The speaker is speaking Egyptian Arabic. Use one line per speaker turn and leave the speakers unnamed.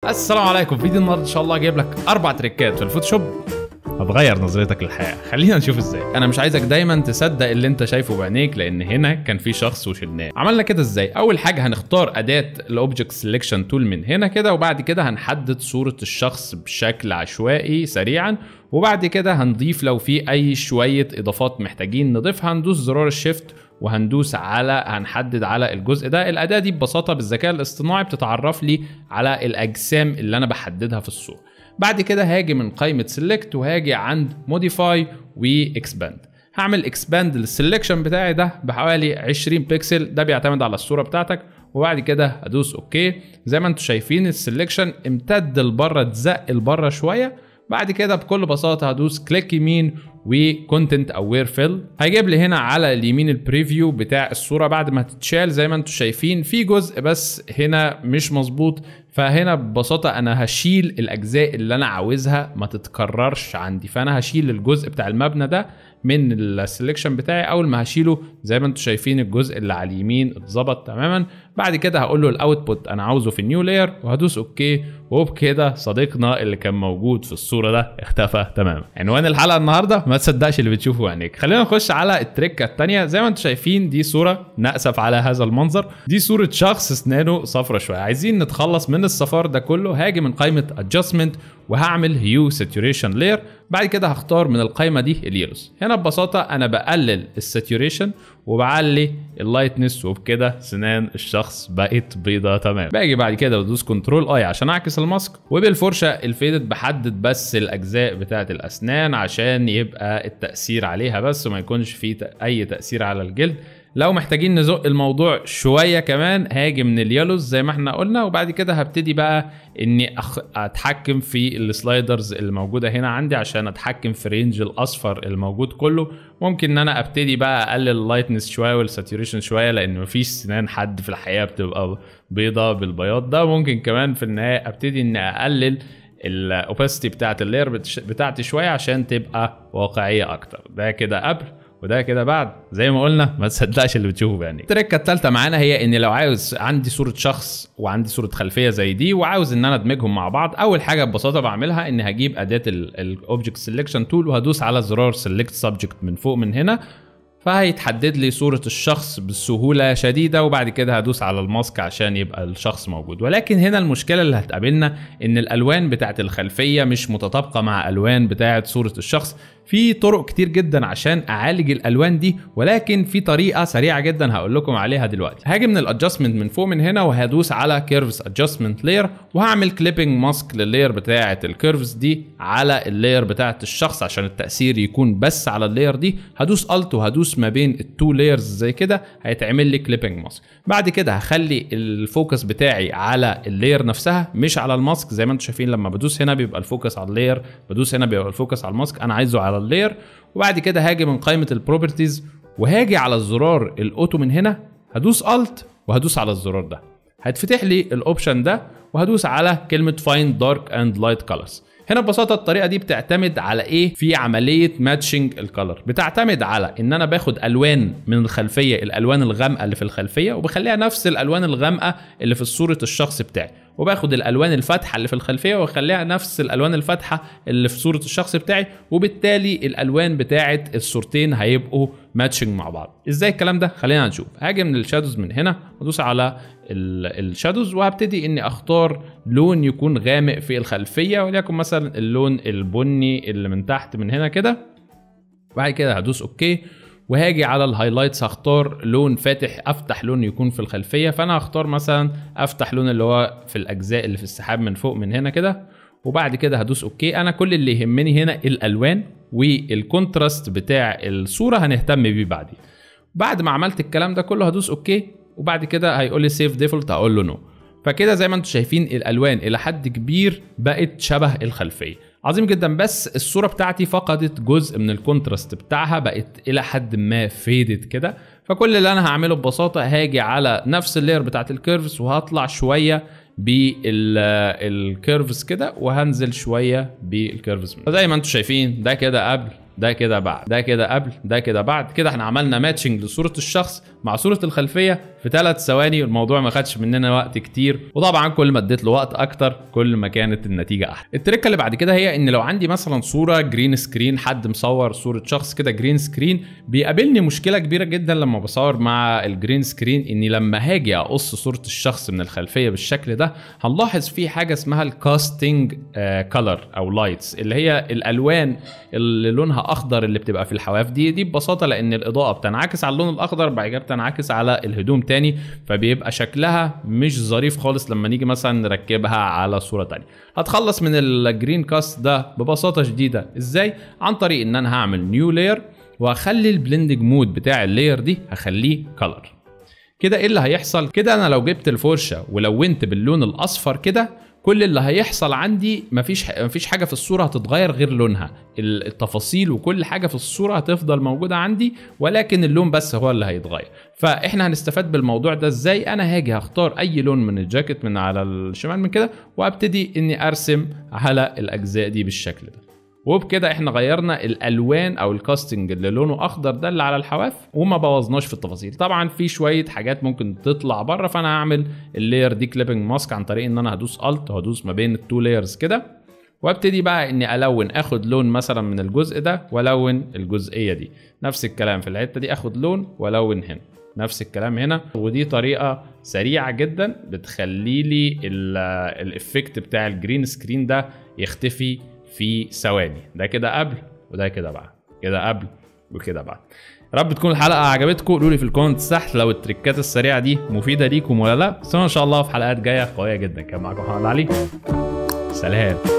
السلام عليكم فيديو النهارده ان شاء الله جايب لك اربع تريكات في الفوتوشوب هتغير نظرتك للحياه خلينا نشوف ازاي انا مش عايزك دايما تصدق اللي انت شايفه بعينيك لان هنا كان في شخص وشلناه عملنا كده ازاي اول حاجه هنختار اداه الاوبجكت سيلكشن تول من هنا كده وبعد كده هنحدد صوره الشخص بشكل عشوائي سريعا وبعد كده هنضيف لو في اي شويه اضافات محتاجين نضيفها هندوس زرار الشيفت وهندوس على هنحدد على الجزء ده الاداه دي ببساطه بالذكاء الاصطناعي بتتعرف لي على الاجسام اللي انا بحددها في الصوره بعد كده هاجي من قائمه سيلكت وهاجي عند موديفاي واكسباند هعمل اكسباند للسلكشن بتاعي ده بحوالي 20 بكسل ده بيعتمد على الصوره بتاعتك وبعد كده ادوس اوكي زي ما انتم شايفين السلكشن امتد لبره اتزق لبره شويه بعد كده بكل بساطه هدوس كليك يمين وكونتنت اوير فيل هيجيب لي هنا على اليمين البريفيو بتاع الصوره بعد ما تتشال زي ما انتم شايفين في جزء بس هنا مش مظبوط فهنا ببساطه انا هشيل الاجزاء اللي انا عاوزها ما تتكررش عندي فانا هشيل الجزء بتاع المبنى ده من السلكشن بتاعي اول ما هشيله زي ما انتم شايفين الجزء اللي على اليمين اتظبط تماما بعد كده هقول له الاوتبوت انا عاوزه في النيو لاير وهدوس اوكي وبكده صديقنا اللي كان موجود في الصوره ده اختفى تماما عنوان الحلقه النهارده ما تصدقش اللي بتشوفه بعينيك خلينا نخش على التريكه الثانيه زي ما انتم شايفين دي صوره ناسف على هذا المنظر دي صوره شخص اسنانه صفرة شويه عايزين نتخلص من الصفار ده كله هاجي من قائمه ادجستمنت وهعمل هيو ساتوريشن لاير بعد كده هختار من القائمه دي اليلوز هنا ببساطه انا بقلل الساتوريشن وبعلي اللايتنس وبكده سنان الشخص بقت بيضة تمام باجي بعد كده بدوس كنترول اي عشان اعكس الماسك وبالفرشه الفيدد بحدد بس الاجزاء بتاعه الاسنان عشان يبقى التاثير عليها بس وما يكونش فيه اي تاثير على الجلد لو محتاجين نزق الموضوع شويه كمان هاجي من اليالوز زي ما احنا قلنا وبعد كده هبتدي بقى اني أخ... اتحكم في السلايدرز اللي موجوده هنا عندي عشان اتحكم في رينج الاصفر الموجود كله ممكن ان انا ابتدي بقى اقلل اللايتنس شويه والساتوريشن شويه لان مفيش سنان حد في الحياه بتبقى بيضه بالبياض ده ممكن كمان في النهايه ابتدي اني اقلل الاوباسيتي بتاعت اللاير بتاعتي شويه عشان تبقى واقعيه اكتر ده كده قبل وده كده بعد زي ما قلنا ما تصدقش اللي بتشوفه بعينيك التركه الثالثه معانا هي ان لو عاوز عندي صوره شخص وعندي صوره خلفيه زي دي وعاوز ان انا ادمجهم مع بعض اول حاجه ببساطه بعملها اني هجيب اداه الاوبجكت سيلكشن تول وهدوس على زرار سيلكت سبجكت من فوق من هنا فهيتحدد لي صورة الشخص بسهولة شديدة وبعد كده هدوس على الماسك عشان يبقى الشخص موجود ولكن هنا المشكلة اللي هتقابلنا ان الالوان بتاعت الخلفية مش متطابقة مع الوان بتاعت صورة الشخص في طرق كتير جدا عشان اعالج الالوان دي ولكن في طريقه سريعه جدا هقول لكم عليها دلوقتي هاجي من الادجستمنت من فوق من هنا وهدوس على كيرفز ادجستمنت لاير وهعمل كليبنج ماسك لللاير بتاعه الكيرفز دي على اللاير بتاعه الشخص عشان التاثير يكون بس على اللاير دي هدوس الت وهدوس ما بين التو لايرز زي كده هيتعمل لي كليبنج ماسك بعد كده هخلي الفوكس بتاعي على اللاير نفسها مش على الماسك زي ما انتم شايفين لما بدوس هنا بيبقى الفوكس على اللاير بدوس هنا بيبقى الفوكس على الماسك انا عايزه على اللاير وبعد كده هاجي من قائمه البروبرتيز وهاجي على الزرار الاوتو من هنا هدوس الت وهدوس على الزرار ده هتفتح لي الاوبشن ده وهدوس على كلمه فايند دارك اند لايت كولرز هنا ببساطه الطريقه دي بتعتمد على ايه في عمليه ماتشنج الكالر بتعتمد على ان انا باخد الوان من الخلفيه الالوان الغامقه اللي في الخلفيه وبخليها نفس الالوان الغامقه اللي في صوره الشخص بتاعي وباخد الالوان الفاتحه اللي في الخلفيه واخليها نفس الالوان الفاتحه اللي في صوره الشخص بتاعي وبالتالي الالوان بتاعه الصورتين هيبقوا ماتشنج مع بعض ازاي الكلام ده خلينا نشوف هاجي من الشادوز من هنا وادوس على الشادوز وهبتدي اني اختار لون يكون غامق في الخلفيه وليكن مثلا اللون البني اللي من تحت من هنا كده بعد كده هدوس اوكي وهاجي على الهايلايتس هختار لون فاتح افتح لون يكون في الخلفيه فانا هختار مثلا افتح لون اللي هو في الاجزاء اللي في السحاب من فوق من هنا كده وبعد كده هدوس اوكي انا كل اللي يهمني هنا الالوان والكونتراست بتاع الصوره هنهتم بيه بعدين بعد ما عملت الكلام ده كله هدوس اوكي وبعد كده هيقول لي سيف ديفولت هقول له نو فكده زي ما انتم شايفين الالوان الى حد كبير بقت شبه الخلفيه عظيم جدا بس الصوره بتاعتي فقدت جزء من الكونتراست بتاعها بقت الى حد ما فيدت كده فكل اللي انا هعمله ببساطه هاجي على نفس اللاير بتاعت الكيرفز وهطلع شويه بالكيرفز كده وهنزل شويه بالكيرفز زي ما انتم شايفين ده كده قبل ده كده بعد ده كده قبل ده كده بعد كده احنا عملنا ماتشنج لصوره الشخص مع صوره الخلفيه في ثلاث ثواني الموضوع ما خدش مننا وقت كتير وطبعا كل ما اديت له وقت اكتر كل ما كانت النتيجه احلى التركه اللي بعد كده هي ان لو عندي مثلا صوره جرين سكرين حد مصور صوره شخص كده جرين سكرين بيقابلني مشكله كبيره جدا لما بصور مع الجرين سكرين اني لما هاجي اقص صوره الشخص من الخلفيه بالشكل ده هنلاحظ في حاجه اسمها الكاستنج كلر او لايتس اللي هي الالوان اللي لونها اخضر اللي بتبقى في الحواف دي دي ببساطه لان الاضاءه بتنعكس على اللون الاخضر بعد كده بتنعكس على الهدوم تاني فبيبقى شكلها مش ظريف خالص لما نيجي مثلا نركبها على صوره تانية هتخلص من الجرين كاست ده ببساطه شديده ازاي عن طريق ان انا هعمل نيو لاير وهخلي البلندنج مود بتاع اللاير دي هخليه كلر كده ايه اللي هيحصل كده انا لو جبت الفرشه ولونت باللون الاصفر كده كل اللي هيحصل عندي مفيش مفيش حاجه في الصوره هتتغير غير لونها التفاصيل وكل حاجه في الصوره هتفضل موجوده عندي ولكن اللون بس هو اللي هيتغير فاحنا هنستفاد بالموضوع ده ازاي انا هاجي هختار اي لون من الجاكيت من على الشمال من كده وابتدي اني ارسم على الاجزاء دي بالشكل ده وبكده احنا غيرنا الالوان او الكاستنج اللي لونه اخضر ده اللي على الحواف وما بوظناش في التفاصيل طبعا في شويه حاجات ممكن تطلع بره فانا هعمل اللاير دي كليبنج ماسك عن طريق ان انا هدوس الت وهدوس ما بين التو لايرز كده وابتدي بقى اني الون اخد لون مثلا من الجزء ده والون الجزئيه دي نفس الكلام في الحته دي اخد لون والون هنا نفس الكلام هنا ودي طريقه سريعه جدا بتخلي لي الافكت بتاع الجرين سكرين ده يختفي في ثواني ده كده قبل وده كده بعد كده قبل وكده بعد يا رب تكون الحلقه عجبتكم قولوا لي في الكومنت تحت لو التريكات السريعه دي مفيده ليكم ولا لا بس ان شاء الله في حلقات جايه قويه جدا كان معاكم محمد علي سلام